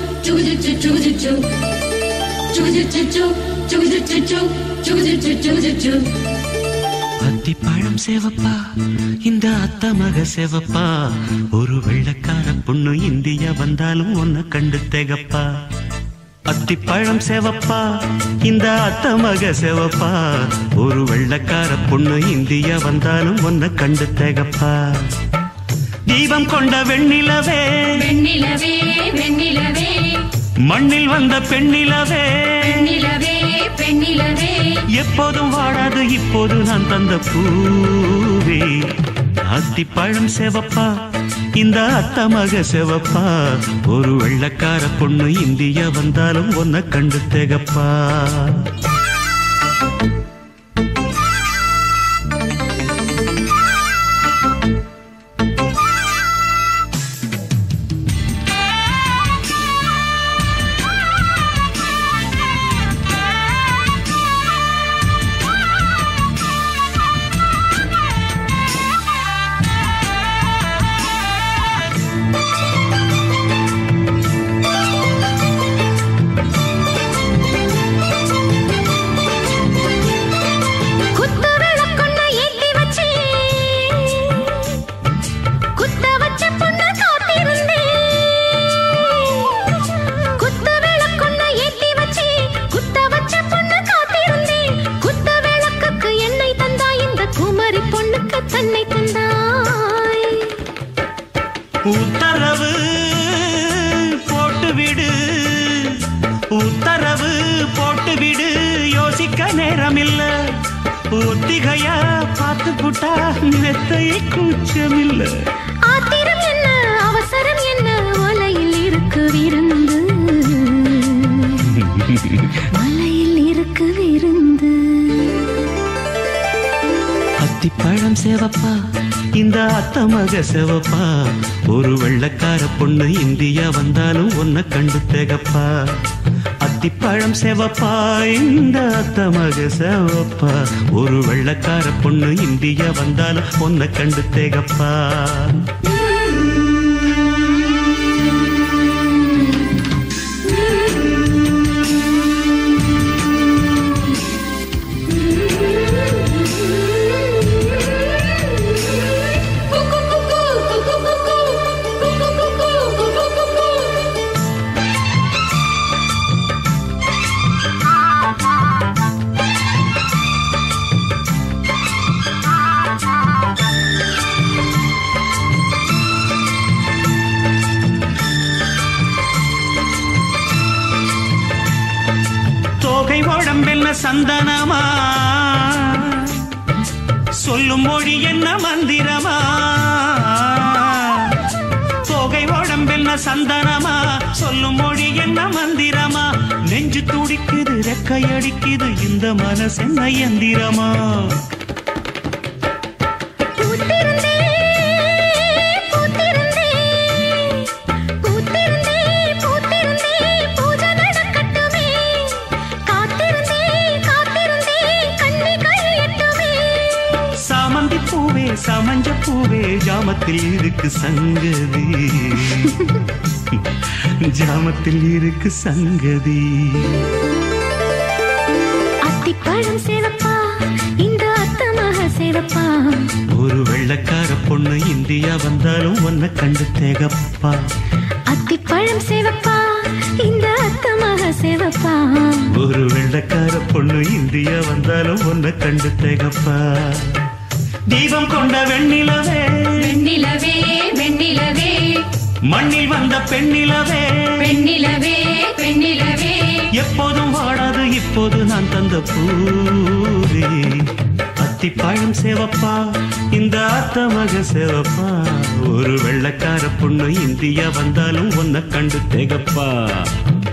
அத்திப்பழம் சேவப்பா இந்த அத்த மக சேவப்பா ஒரு வெள்ளக்கார பொண்ணு இந்தியா வந்தாலும் உன்னை கண்டு தேகப்பா அத்திப்பழம் சேவப்பா இந்த அத்த மக சேவப்பா ஒரு வெள்ளக்கார பொண்ணு இந்தியா வந்தாலும் உன்னை கண்டு தேகப்பா தீபம் கொண்ட வெண்ணிலவே வெண்ணிலவே வெண்ணிலவே மண்ணில் வந்த பெண்ணிலவே பெண்ணிலவே பெண்ணிலவே எப்போதும் வாடாது இப்போது நான் தந்த பூவே அத்திப்பழம் செவப்பா இந்த அத்தமக செவப்பா ஒரு வெள்ளக்கார பொண்ணு இந்தியா வந்தாலும் உன்னை கண்டு தேகப்பா குத்து விளக்கொன்ன ஏத்தி வச்சு குத்த வச்ச பொண்ணு காத்திருந்தேன் குத்து விளக்கொன்ன ஏத்தி வச்சு குத்த வச்ச பொண்ணு காத்திருந்தேன் குத்த விளக்குக்கு எண்ணெய் தந்தாய் இந்த குமரி பொண்ணுக்கு தன்னை தந்தாய் உத்தரவு போட்டு விடு உத்தரவு போட்டு விடு யோசிக்க நேரமில்ல ஒத்திகையா பார்த்து புட்டா மெத்தையை கூச்சமில்ல ஆத்திரம் என்ன அவசரம் என்ன வலையில் இருக்கு விருந்து வலையில் இருக்கு விருந்து அத்திப்பழம் சேவப்பா இந்த அத்தமக சேவப்பா ஒரு வெள்ளக்கார பொண்ணு இந்தியா வந்தாலும் உன்னை கண்டு தேகப்பா அத்திப்பழம் சேவப்பா இந்த அத்தமக சேவப்பா ஒரு வெள்ளக்கார பொண்ணு இந்தியா வந்தாலும் உன்னை கண்டு தேகப்பா தோகை உடம்பென்ன சந்தனமா சொல்லும் மொழி என்ன மந்திரமா தோகை உடம்பென்ன சந்தனமா சொல்லும் மொழி என்ன மந்திரமா நெஞ்சு துடிக்குது ரெக்கை அடிக்குது இந்த மனசு என்ன எந்திரமா பூத்திருந்தே பூத்திருந்தே பூத்திருந்தே பூத்திருந்தே பூஜை நடக்கட்டுமே காத்திருந்தே காத்திருந்தே கண்ணி கழியட்டுமே சாமந்தி பூவே சமஞ்ச பூவே ஜாமத்தில் இருக்கு சங்கதி ஜாமத்தில் இருக்கு சங்கதி அத்திப்பழம் சேவப்பா இந்த அத்தமாக சேவப்பா ஒரு வெள்ளக்கார பொண்ணு இந்தியா வந்தாலும் உன்னை கண்டு தேகப்பா அத்திப்பழம் சேவப்பா இந்த அத்தமாக சேவப்பா ஒரு வெள்ளக்கார பொண்ணு இந்தியா வந்தாலும் உன்னை கண்டு தேகப்பா தீபம் கொண்ட வெண்ணிலவே வெண்ணிலவே வெண்ணிலவே மண்ணில் வந்த பெண்ணிலவே பெண்ணிலவே பெண்ணிலவே எப்போதும் வாடாது இப்போது நான் தந்த பூவே அத்திப்பழம் சேவப்பா இந்த அத்தமக சேவப்பா ஒரு வெள்ளக்கார பொண்ணு இந்தியா வந்தாலும் உன்னை கண்டு தேகப்பா